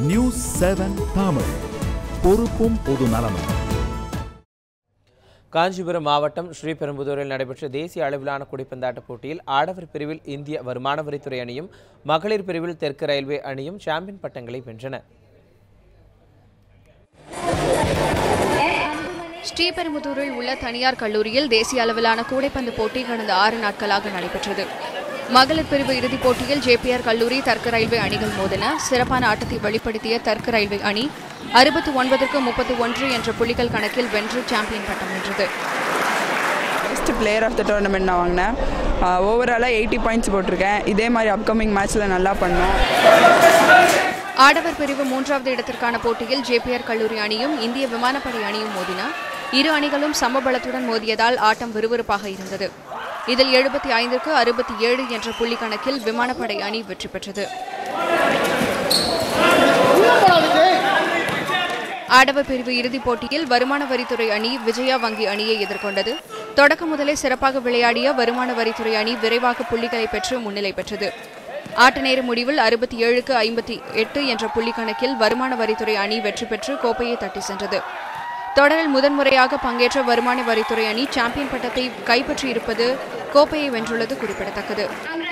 news seven Tamil பொறுப்பும் பொது நலமும் காஞ்சிபுரம் மாவட்டம் ஸ்ரீபெரும்புதூரில் நடைபெற்ற தேசிய அளவிலான குடிப்பந்தாட்ட போட்டியில் ஆடவர் பிரிவில் இந்திய வருமான வரித்துறை அணியும் மகளிர் பிரிவில் தெற்கு ரயில்வே அணியும் சாம்பியன் பட்டங்களை வென்றன ஸ்ரீபெரும்புதூரில் உள்ள தனியார் கல்லூரியில் தேசிய அளவிலான கூடைப்பந்து போட்டி கடந்த ஆறு நாட்களாக நடைபெற்றது மகளிர் பிரிவு இறுதிப் போட்டியில் ஜேபிஆர் கல்லூரி தெற்கு ரயில்வே அணிகள் மோதின சிறப்பான ஆட்டத்தை வெளிப்படுத்திய தெற்கு ரயில்வே அணி அறுபத்தி ஒன்பதற்கு முப்பத்தி ஒன்று என்ற புள்ளிகள் கணக்கில் வென்று சாம்பியன் பட்டம் வென்றது best player of the tournament நான் வாங்கினேன் ஓவராலாக எயிட்டி பாயிண்ட்ஸ் போட்டிருக்கேன் இதே மாதிரி அப்கமிங் மேட்ச்சில் நல்லா பண்ணோம் ஆடவர் பிரிவு மூன்றாவது இடத்திற்கான போட்டியில் ஜேபிஆர் கல்லூரி அணியும் இந்திய விமானப்படை அணியும் மோதின இரு அணிகளும் சமபலத்துடன் மோதியதால் ஆட்டம் விறுவிறுப்பாக இருந்தது இதில் எழுபத்தி ஐந்திற்கு அறுபத்தி ஏழு என்ற புள்ளி கணக்கில் விமானப்படை அணி வெற்றி பெற்றது ஆடவர் பிரிவு இறுதிப் போட்டியில் வருமான வரித்துறை அணி விஜயா வங்கி அணியை எதிர்கொண்டது தொடக்க முதலே சிறப்பாக விளையாடிய வருமான வரித்துறை அணி விரைவாக புள்ளிகளை பெற்று முன்னிலை பெற்றது ஆட்ட நேர முடிவில் அறுபத்தி ஏழுக்கு ஐம்பத்தி எட்டு என்ற புள்ளி கணக்கில் வருமான வரித்துறை அணி வெற்றி பெற்று கோப்பையை தட்டி சென்றது தொடரில் முதன்முறையாக பங்கேற்ற வருமான வரித்துறை அணி சாம்பியன் பட்டத்தை கைப்பற்றியிருப்பது கோப்பையை வென்றுள்ளது குறிப்பிடத்தக்கது